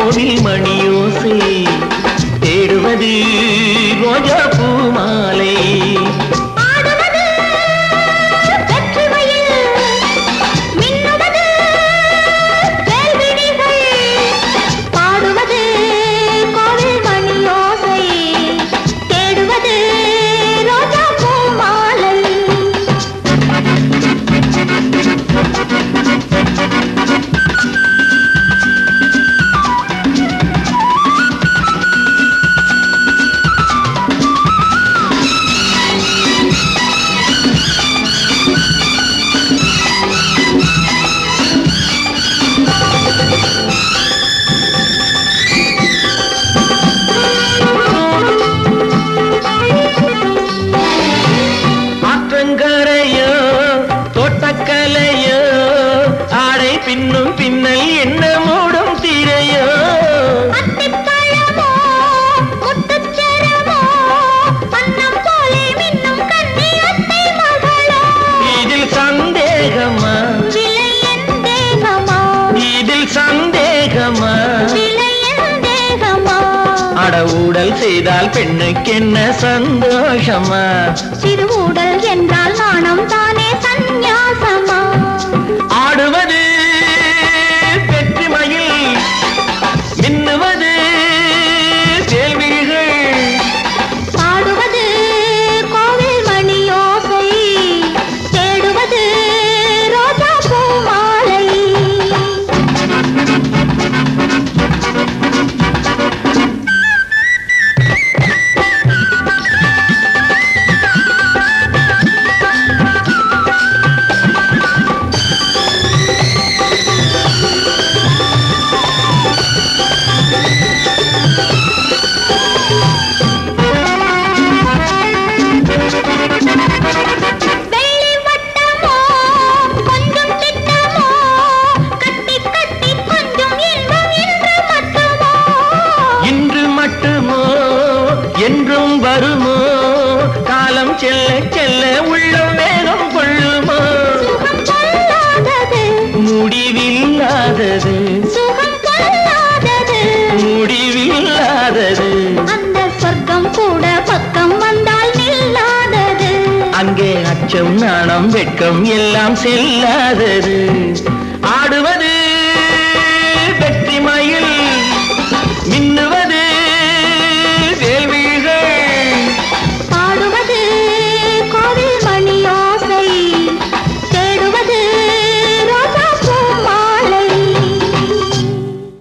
கோவில் மணியோசை தேடுவது ரோஜா பூ மாலை ஆடுவது வெற்றி மயில் மின்னுவது வேல்விழிகள் பாடுவது கோவில் மணியோசை தேடுவது ரோஜா பூ மாலை ஆற்றங்கரையோ தோட்டக்கலையோ ஆடை பின்னும் பின்னல் என்ன மூடும் திரையோ அத்திப்பழமோ முத்துச்சரமோ அன்னம் போலே மின்னும் கண்ணி அத்தை மகளோ இதில் சந்தேகமா விலை என் தேகமா இதில் சந்தேகமா விலை என் தேகமா அட ஊடல் செய்தால் பெண்ணுக்கென்ன சந்தோஷமா சிறு ஊடல் என்றால் நாணம் தானே சந்நியாசமா ஆடுவது வெற்றி மயில் மின்னுவது கேள்விகள் பாடுவது கோவில் மணியோசை தேடுவது ரோஜா பூ மாலை வெள்ளி வட்டமோ கொஞ்சம் திட்டமோ கட்டி கட்டி கொஞ்சம் இன்பம் இன்று மட்டுமோ இன்று மட்டுமோ என்றும் வருமோ காலம் செல்ல செல்ல உள்ளம் வேகம் கொள்ளுமோ சுகம் கொள்ளாதது முடிவில்லாதது சுகம் கொள்ளாதது முடிவில்லாதது அந்த சொர்க்கம் கூட பக்கம் வந்தால் நில்லாதது அங்கே அச்சம் நாணம் வெட்கம் எல்லாம் செல்லாதது ஆடுவது வெற்றி மயில் மின்னுவது